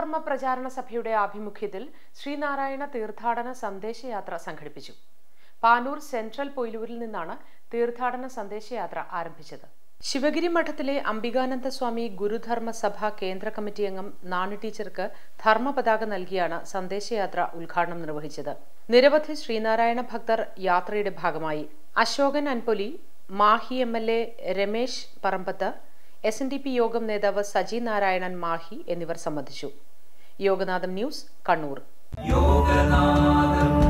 ഗുരുധർമ്മ പ്രചാരണ സഭയുടെ ആഭിമുഖ്യത്തിൽ ശ്രീനാരായണ തീർത്ഥാടന സന്ദേശയാത്ര സംഘടിപ്പിച്ചു പാനൂർ സെൻട്രൽ പൊയിലൂരിൽ നിന്നാണ് തീർത്ഥാടന സന്ദേശയാത്ര ആരംഭിച്ചത് ശിവഗിരി മഠത്തിലെ അംബികാനന്ദ സ്വാമി ഗുരുധർമ്മ സഭ കേന്ദ്ര കമ്മിറ്റി അംഗം നാണി ടീച്ചർക്ക് ധർമ്മപതാക നൽകിയാണ് സന്ദേശയാത്ര ഉദ്ഘാടനം നിർവഹിച്ചത് നിരവധി ശ്രീനാരായണ ഭക്തർ യാത്രയുടെ ഭാഗമായി അശോകൻ അൻപൊലി Mahe M L A Ramesh Parambath S N D P യോഗം നേതാവ് സജി നാരായണൻ മാഹി എന്നിവർ സംബന്ധിച്ചു യോഗനാഥം ന്യൂസ് കണ്ണൂർ യോഗനാഥം